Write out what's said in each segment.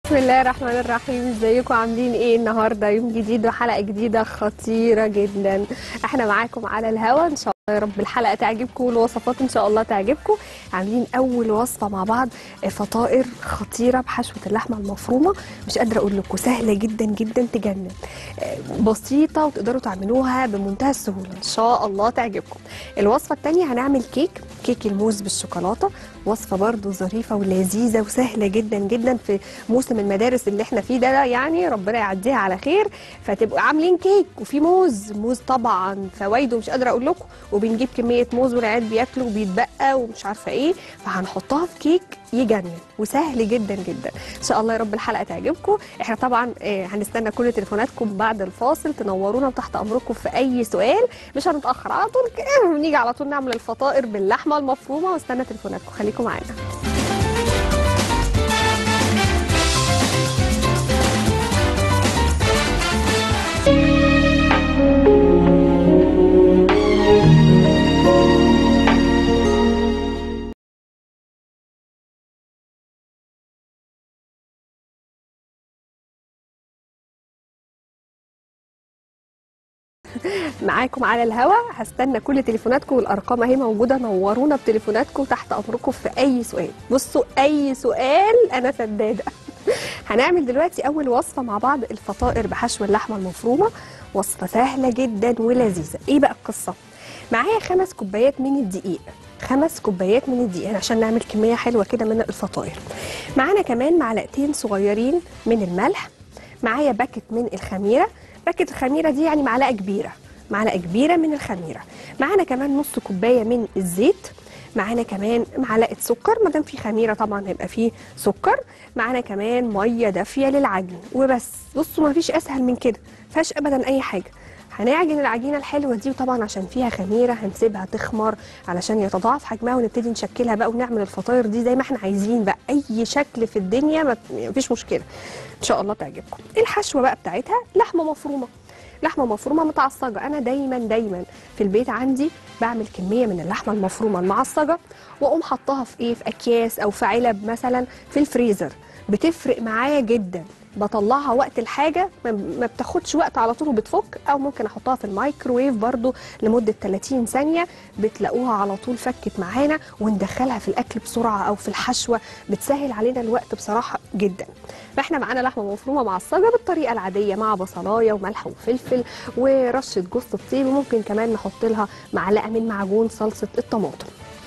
بسم الله الرحمن الرحيم ازيكم عاملين ايه النهارده يوم جديد وحلقه جديده خطيره جدا احنا معاكم على الهوا ان شاء الله يا رب الحلقه تعجبكم والوصفات ان شاء الله تعجبكم عاملين اول وصفه مع بعض فطائر خطيره بحشوه اللحمه المفرومه مش قادره اقول لكم سهله جدا جدا تجنن بسيطه وتقدروا تعملوها بمنتهى السهوله ان شاء الله تعجبكم الوصفه الثانيه هنعمل كيك كيك الموز بالشوكولاته وصفه برضو ظريفه ولذيذه وسهله جدا جدا في موسم المدارس اللي احنا فيه ده يعني ربنا يعديها على خير فتبقوا عاملين كيك وفي موز موز طبعا فوائده مش قادره اقول لكم وبنجيب كميه موز والعيال بياكلوا وبيتبقى ومش عارفه ايه فهنحطها في كيك يجنن وسهل جدا جدا ان شاء الله يا رب الحلقه تعجبكم احنا طبعا اه هنستنى كل تليفوناتكم بعد الفاصل تنورونا وتحت امركم في اي سؤال مش هنتاخر على طول كده نيجي على طول نعمل الفطائر باللحمه المفرومه واستنى تليفوناتكم خليكم معانا معاكم على الهوا هستنى كل تليفوناتكم والارقام اهي موجوده نورونا بتليفوناتكم تحت امركم في اي سؤال بصوا اي سؤال انا سداده هنعمل دلوقتي اول وصفه مع بعض الفطائر بحشو اللحمه المفرومه وصفه سهله جدا ولذيذه ايه بقى القصه معايا خمس كوبايات من الدقيق خمس كوبايات من الدقيق عشان نعمل كميه حلوه كده من الفطائر معانا كمان معلقتين صغيرين من الملح معايا باكت من الخميره باكت الخميره دي يعني معلقه كبيره معلقه كبيره من الخميره معانا كمان نص كوبايه من الزيت معانا كمان معلقه سكر ما دام في خميره طبعا هيبقى فيه سكر معانا كمان ميه دافيه للعجن وبس بصوا ما فيش اسهل من كده فيهاش ابدا اي حاجه هنعجن العجينه الحلوه دي وطبعا عشان فيها خميره هنسيبها تخمر علشان يتضاعف حجمها ونبتدي نشكلها بقى ونعمل الفطاير دي زي ما احنا عايزين بقى اي شكل في الدنيا ما فيش مشكله ان شاء الله تعجبكم الحشوه بقى بتاعتها لحمه مفرومه لحمه مفرومه متعصجه انا دايما دايما في البيت عندي بعمل كميه من اللحمه المفرومه المعصجه واقوم حطاها في ايه في اكياس او في علب مثلا في الفريزر بتفرق معايا جدا بطلعها وقت الحاجة ما بتاخدش وقت على طول وبتفك أو ممكن أحطها في الميكروويف برضو لمدة 30 ثانية بتلاقوها على طول فكت معانا وندخلها في الأكل بسرعة أو في الحشوة بتسهل علينا الوقت بصراحة جدا فإحنا معانا لحمة مفرومة معصجة بالطريقة العادية مع بصلاية وملح وفلفل ورشة جوز الطيب وممكن كمان نحط لها معلقة من معجون صلصة الطماطم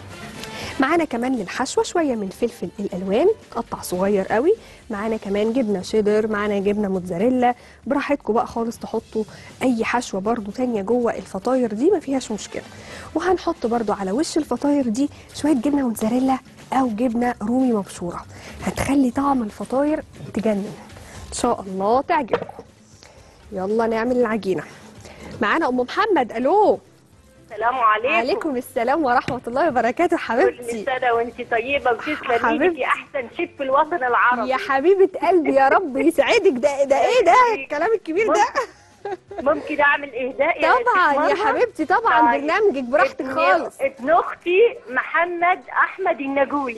معانا كمان للحشوه شويه من فلفل الالوان قطع صغير قوي معانا كمان جبنه شيدر معانا جبنه موتزاريلا براحتكم بقى خالص تحطوا اي حشوه برده تانية جوه الفطاير دي ما فيهاش مشكله وهنحط برده على وش الفطاير دي شويه جبنه موتزاريلا او جبنه رومي مبشوره هتخلي طعم الفطاير تجنن ان شاء الله تعجبكم يلا نعمل العجينه معانا ام محمد الو السلام عليكم عليكم السلام ورحمة الله وبركاته كل حبيبتي سنة وانت طيبة وتسلمي حبيبتي. لك احسن شيف في الوطن العربي يا حبيبة قلبي يا رب يسعدك ده ده ايه ده الكلام الكبير ده ممكن اعمل اهداء يا طبعا يا شيخ مرة؟ حبيبتي طبعا طيب. برنامجك براحتك ابن- خالص ابن اختي محمد احمد النجولي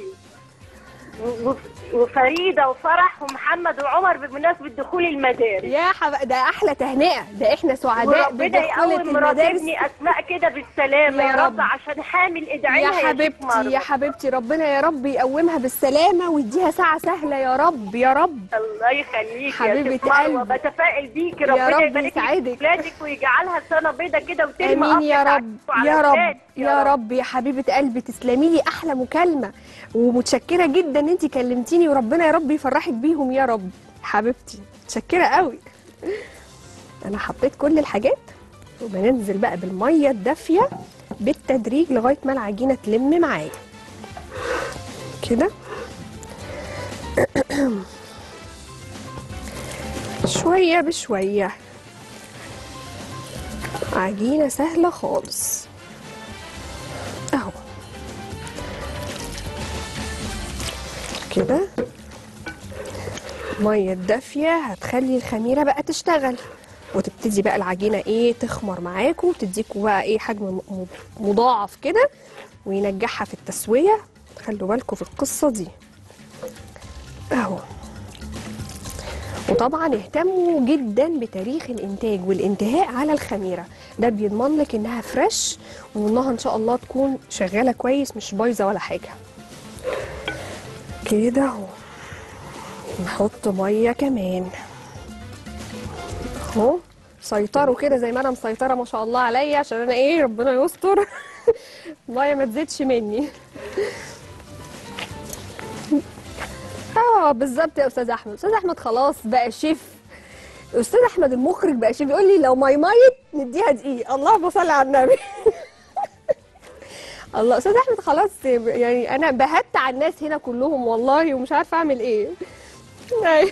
و- وفريده وفرح ومحمد وعمر بمناسبه دخول المدارس يا حب... ده احلى تهنئة ده احنا سعداء وربنا بدخولة يقوم مرات المدارس ابني اسماء كده بالسلامه يا يا, رب. رب عشان حامل ادعي يا لها شيخ حبيبتي مرة. يا حبيبتي ربنا يا رب يقومها بالسلامة ويديها ساعة سهلة يا رب يا رب الله يخليك حبيبة يا ست مروة قلبي. بتفائل بيكي يا ربنا رب يبارك لك يسعدك. في ولادك ويجعلها سنه بيضه كده وترمي امين يا أبيض رب على يا رب الولاد. يا رب يا حبيبه قلبي تسلمي لي احلى مكالمه ومتشكره جدا ان انت كلمتيني وربنا يا رب يفرحك بيهم يا رب حبيبتي متشكره قوي انا حطيت كل الحاجات وبننزل بقى بالميه الدافيه بالتدريج لغايه ما العجينه تلم معايا كده شويه بشويه عجينة سهلة خالص اهو كده مية دافية هتخلي الخميرة بقى تشتغل وتبتدي بقى العجينة ايه تخمر معاكم وتديكوا بقى ايه حجم م- مضاعف كده وينجحها في التسوية خلوا بالكم في القصة دي اهو وطبعا اهتموا جدا بتاريخ الانتاج والانتهاء على الخميره ده بيضمن لك انها فريش وانها ان شاء الله تكون شغاله كويس مش بايظه ولا حاجه كده اهو نحط ميه كمان اهو سيطروا كده زي ما انا مسيطره ما شاء الله عليا عشان انا ايه ربنا يستر الميه ما تزيدش مني اه بالظبط يا استاذ احمد استاذ احمد خلاص بقى شيف استاذ احمد المخرج بقى شيف يقول لي لو ماي مايت نديها دقيق اللهم صل على النبي الله استاذ احمد خلاص يعني انا بهت على الناس هنا كلهم والله ومش عارفه اعمل ايه أيوة.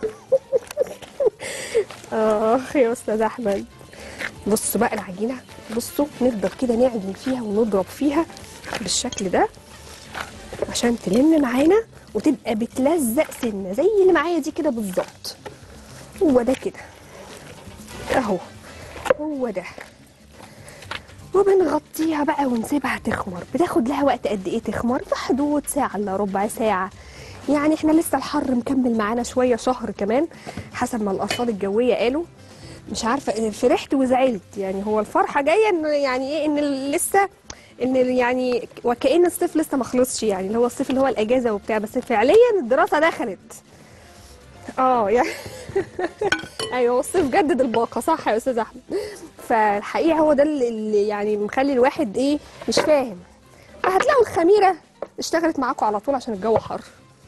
اخ يا استاذ احمد بصوا بقى العجينه بصوا نفضل كده نعجن فيها ونضرب فيها بالشكل ده عشان تلم معانا وتبقى بتلزق سنه زي اللي معايا دي كده بالظبط هو ده كده اهو هو ده وبنغطيها بقى ونسيبها تخمر بتاخد لها وقت قد ايه تخمر في حدود ساعه الا ربع ساعه يعني احنا لسه الحر مكمل معانا شويه شهر كمان حسب ما الارصاد الجويه قالوا مش عارفه فرحت وزعلت يعني هو الفرحه جايه ان يعني ايه ان لسه ان يعني وكأن الصيف لسه ما خلصش يعني اللي هو الصيف اللي هو الاجازه وبتاع بس فعليا الدراسه دخلت اه يعني ايوه الصيف جدد الباقه صح يا استاذ احمد فالحقيقه هو ده اللي- اللي يعني مخلي الواحد ايه مش فاهم فهتلاقوا الخميره اشتغلت معاكم على طول عشان الجو حر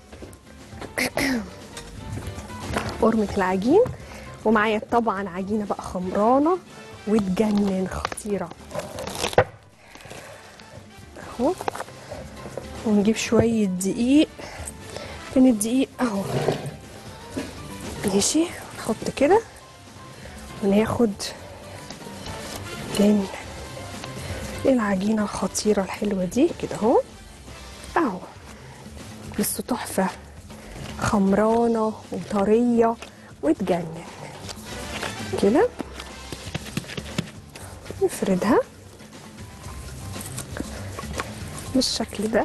قرمة العجين ومعايا طبعا عجينه بقى خمرانه وتجنن خطيره اهو ونجيب شويه دقيق فين الدقيق اهو ماشي نحط كده وناخد من العجينه الخطيره الحلوه دي كده اهو اهو بس تحفه خمرانه وطريه وتجنن كده نفردها بالشكل ده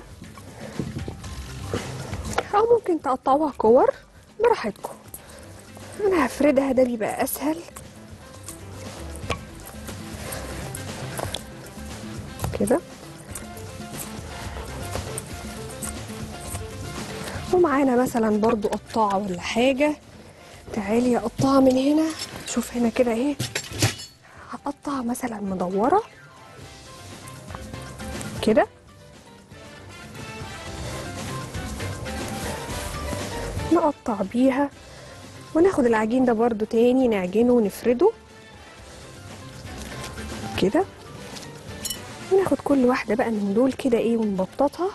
او ممكن تقطعوها كور براحتكم انا هفردها ده بيبقى اسهل كده ومعانا مثلا برضو قطاعة ولا حاجة تعالي اقطعها من هنا شوف هنا كده ايه هقطع مثلا مدورة كده نقطع بيها وناخد العجين ده برضو تاني نعجنه ونفرده كده وناخد كل واحدة بقى من دول كده ايه ونبططها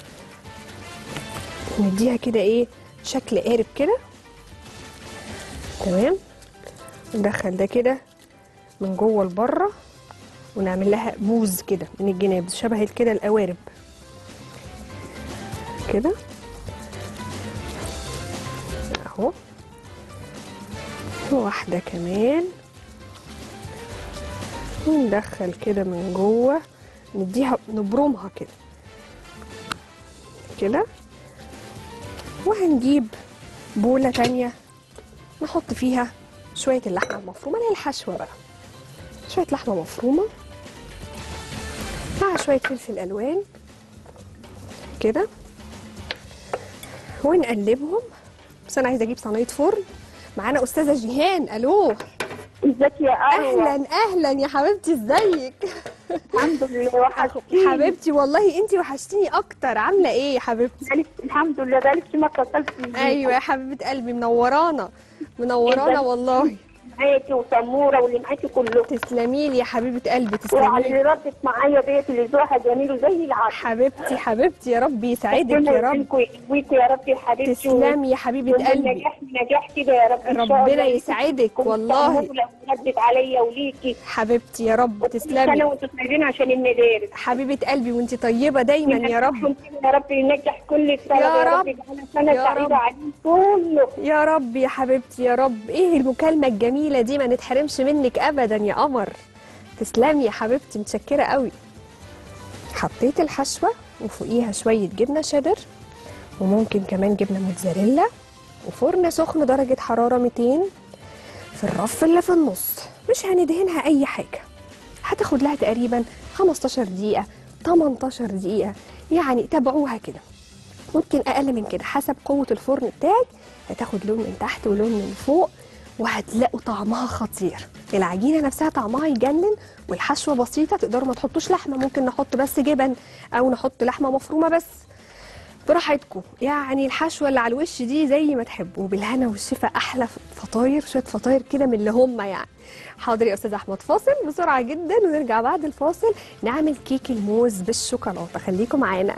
نديها كده ايه شكل قارب كده تمام ندخل ده كده من جوه لبره ونعمل لها بوز كده من الجناب شبه كده القوارب كده اهو واحدة كمان وندخل كده من جوه نديها نبرمها كده كده وهنجيب بولة تانية نحط فيها شوية اللحمة المفرومة اللي هي الحشوة بقى شوية لحمة مفرومة مع شوية فلفل ألوان كده ونقلبهم بس أنا عايزة أجيب صينية فرن معانا أستاذة جيهان ألو ازيك يا أروى أهلا أهلا يا حبيبتي إزيك الحمد لله وحشتيني حبيبتي والله أنتي وحشتيني أكتر عاملة إيه يا حبيبتي بقالك- الحمد لله بقالك ما اتصلت أيوة يا حبيبة قلبي منورانا منورانا والله معاكي وسموره واللي معاكي كلهم تسلمي لي يا حبيبه قلبي وعلى تسلمي اللي ردت معايا ديت اللي ذوقها جميل وزي العسل حبيبتي حبيبتي يا رب يسعدك ربنا يا رب يكرمكم ويقويكم يا رب يا حبيبتي تسلمي يا حبيبه قلبي نجاح نجاح كده يا رب إن شاء ربنا الله. يسعدك كنت والله سمولة وردت عليا وليكي حبيبتي يا رب سنه تسلمي وانتم طيبين عشان المدارس حبيبه قلبي وانت طيبه دايما يا رب يا رب ينجح كل الطلبه يا يا رب. رب يجعلها سنه يا رب. سعيده عليكم كله يا رب يا حبيبتي يا رب ايه المكالمه الجميله دي ما نتحرمش منك ابدا يا قمر تسلمي يا حبيبتي متشكره قوي حطيت الحشوه وفوقيها شويه جبنه شيدر وممكن كمان جبنه موتزاريلا وفرن سخن درجة حرارة 200 في الرف اللي في النص مش هندهنها أي حاجة هتاخد لها تقريبا 15 دقيقة 18 دقيقة يعني تابعوها كده ممكن أقل من كده حسب قوة الفرن بتاعك هتاخد لون من تحت ولون من فوق وهتلاقوا طعمها خطير العجينة نفسها طعمها يجنن والحشوة بسيطة تقدروا ما تحطوش لحمة ممكن نحط بس جبن أو نحط لحمة مفرومة بس براحتكم يعني الحشوه اللي على الوش دي زي ما تحبوا بالهنا والشفا احلى فطاير شويه فطاير كده من اللي هم يعني حاضر يا استاذ احمد فاصل بسرعه جدا ونرجع بعد الفاصل نعمل كيك الموز بالشوكولاته خليكم معانا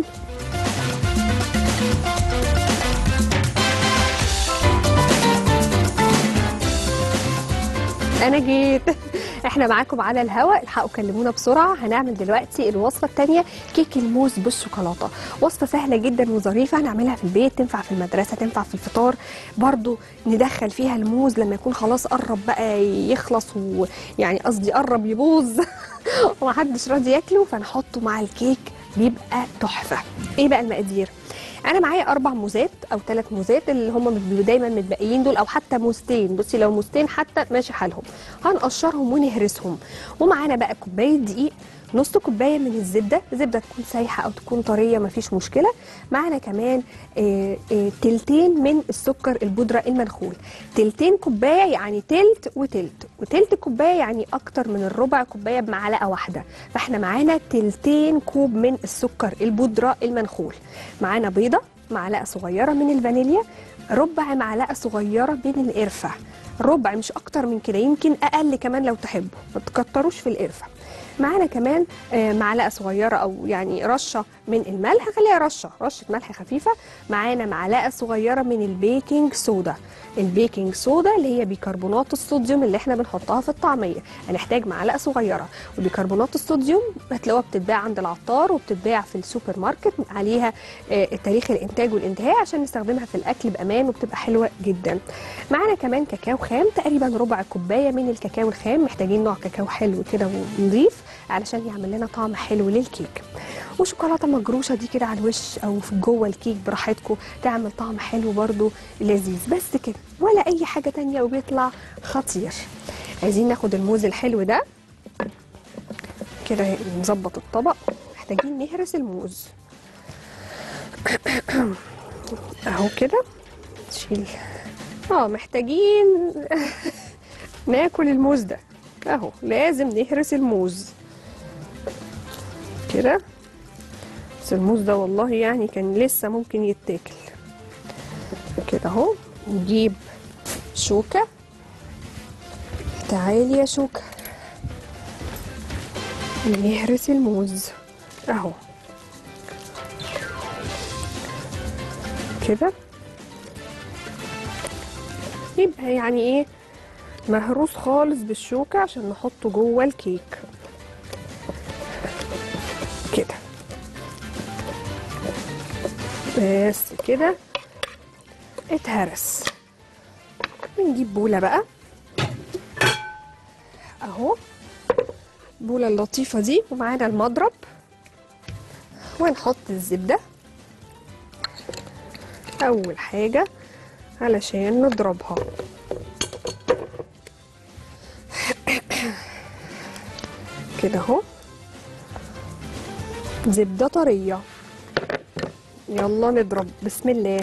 انا جيت احنا معاكم على الهواء الحقوا كلمونا بسرعه هنعمل دلوقتي الوصفه الثانيه كيك الموز بالشوكولاته وصفه سهله جدا وظريفه هنعملها في البيت تنفع في المدرسه تنفع في الفطار برضو ندخل فيها الموز لما يكون خلاص قرب بقى يخلص ويعني قصدي قرب يبوظ ومحدش راضي ياكله فنحطه مع الكيك بيبقى تحفه ايه بقى المقادير انا معايا اربع موزات او ثلاث موزات اللي هم بيبقوا دايما متبقيين دول او حتى موزتين بصي لو موزتين حتى ماشي حالهم هنقشرهم ونهرسهم ومعانا بقى كوبايه دقيق نص كوبايه من الزبده زبده تكون سايحه او تكون طريه مفيش مشكله معانا كمان آه، آه، تلتين من السكر البودره المنخول تلتين كوبايه يعني تلت وتلت وتلت كوبايه يعني اكتر من الربع كوبايه بمعلقه واحده فاحنا معانا تلتين كوب من السكر البودره المنخول معانا بيضه معلقه صغيره من الفانيليا ربع معلقه صغيره من القرفه ربع مش اكتر من كده يمكن اقل كمان لو تحبوا ما تكتروش في القرفه معانا كمان آه، معلقه صغيره او يعني رشه من الملح خليها رشه رشه ملح خفيفه معانا معلقه صغيره من البيكنج صودا البيكنج صودا اللي هي بيكربونات الصوديوم اللي احنا بنحطها في الطعميه هنحتاج معلقه صغيره وبيكربونات الصوديوم هتلاقوها بتتباع عند العطار وبتتباع في السوبر ماركت عليها آه، تاريخ الانتاج والانتهاء عشان نستخدمها في الاكل بامان وبتبقى حلوه جدا معانا كمان كاكاو خام تقريبا ربع كوبايه من الكاكاو الخام محتاجين نوع كاكاو حلو كده ونضيف علشان يعمل لنا طعم حلو للكيك وشوكولاته مجروشه دي كده على الوش او في جوه الكيك براحتكم تعمل طعم حلو برضو لذيذ بس كده ولا اي حاجه تانية وبيطلع خطير عايزين ناخد الموز الحلو ده كده نظبط الطبق محتاجين نهرس الموز اهو كده تشيل اه محتاجين ناكل الموز ده اهو لازم نهرس الموز كده بس الموز ده والله يعني كان لسه ممكن يتاكل كده اهو نجيب شوكة تعالي يا شوكة نهرس الموز اهو كده يبقى يعني ايه مهروس خالص بالشوكة عشان نحطه جوه الكيك كده بس كده اتهرس بنجيب بولة بقى اهو البولة اللطيفة دي ومعانا المضرب ونحط الزبدة أول حاجة علشان نضربها كده اهو زبدة طرية يلا نضرب بسم الله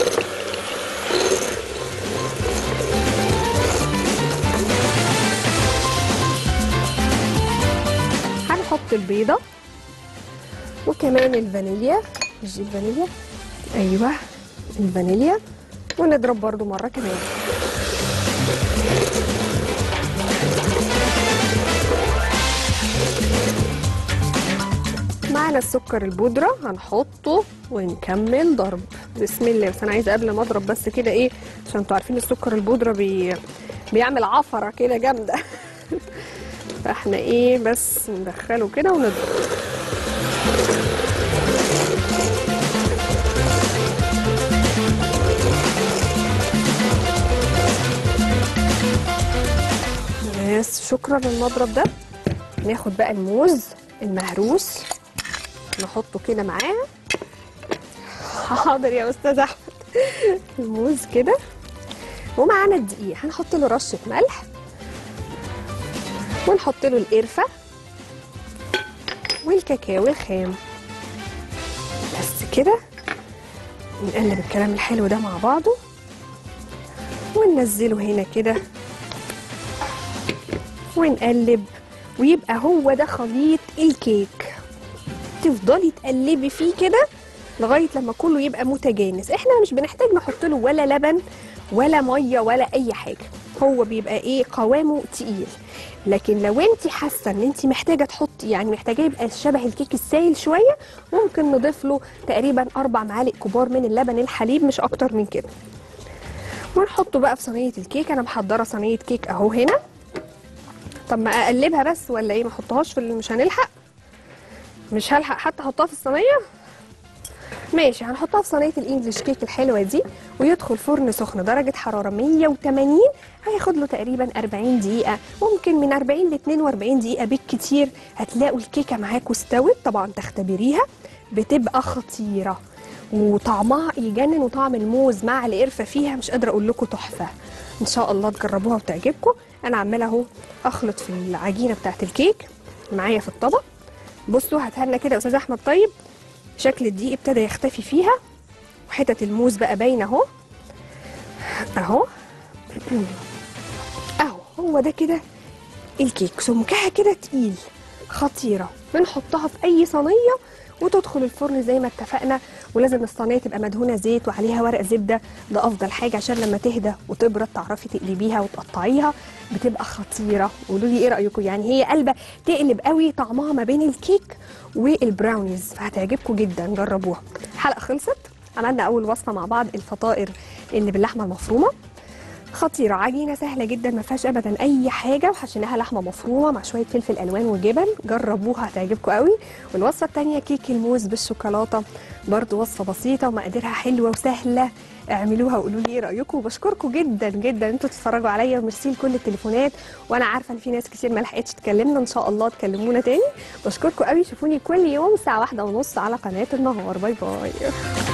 هنحط البيضة وكمان الفانيليا مش دي الفانيليا ايوه الفانيليا ونضرب برضو مرة كمان معانا السكر البودرة هنحطه ونكمل ضرب بسم الله بس انا عايزه قبل ما اضرب بس كده ايه عشان انتوا عارفين السكر البودرة بي... بيعمل عفرة كده جامدة فاحنا ايه بس ندخله كده ونضرب بس شكرا للمضرب ده ناخد بقى الموز المهروس نحطه كده معاه حاضر يا استاذ احمد الموز كده ومعانا الدقيق هنحط له رشه ملح ونحط له القرفه والكاكاو الخام بس كده نقلب الكلام الحلو ده مع بعضه وننزله هنا كده ونقلب ويبقى هو ده خليط الكيك تفضلي تقلبي فيه كده لغايه لما كله يبقى متجانس احنا مش بنحتاج نحط له ولا لبن ولا ميه ولا اي حاجه هو بيبقى ايه قوامه تقيل لكن لو انت حاسه ان انت محتاجه تحطي يعني محتاجه يبقى شبه الكيك السايل شويه ممكن نضيف له تقريبا اربع معالق كبار من اللبن الحليب مش اكتر من كده ونحطه بقى في صينيه الكيك انا محضره صينيه كيك اهو هنا طب ما اقلبها بس ولا ايه ما احطهاش في اللي مش هنلحق مش هلحق حتى احطها في الصينيه ماشي هنحطها في صينيه الانجليش كيك الحلوه دي ويدخل فرن سخن درجه حراره 180 هياخد له تقريبا 40 دقيقه ممكن من 40 ل 42 دقيقه بالكتير هتلاقوا الكيكه معاكم استوت طبعا تختبريها بتبقى خطيره وطعمها يجنن وطعم الموز مع القرفه فيها مش قادره اقول لكم تحفه ان شاء الله تجربوها وتعجبكم انا عماله اهو اخلط في العجينه بتاعت الكيك معايا في الطبق بصوا هاتها لنا كده يا استاذ احمد طيب شكل الدقيق ابتدى يختفي فيها وحتت الموز بقى باينه اهو اهو اهو هو ده كده الكيك سمكها كده تقيل خطيره بنحطها في اي صينيه وتدخل الفرن زي ما اتفقنا ولازم الصينيه تبقى مدهونه زيت وعليها ورق زبده ده افضل حاجه عشان لما تهدى وتبرد تعرفي تقلبيها وتقطعيها بتبقى خطيره قولوا لي ايه رايكم يعني هي قلبه تقلب قوي طعمها ما بين الكيك والبراونيز فهتعجبكم جدا جربوها الحلقه خلصت عملنا اول وصفه مع بعض الفطائر اللي باللحمه المفرومه خطيره عجينه سهله جدا ما فيهاش ابدا اي حاجه وحشيناها لحمه مفرومه مع شويه فلفل الوان وجبن جربوها هتعجبكم قوي والوصفه الثانيه كيك الموز بالشوكولاته برضو وصفه بسيطه ومقاديرها حلوه وسهله اعملوها وقولوا لي ايه رايكم وبشكركم جدا جدا انتوا تتفرجوا عليا وميرسي لكل التليفونات وانا عارفه ان في ناس كتير ما لحقتش تكلمنا ان شاء الله تكلمونا تاني بشكركم قوي شوفوني كل يوم الساعه واحدة ونص على قناه النهار باي باي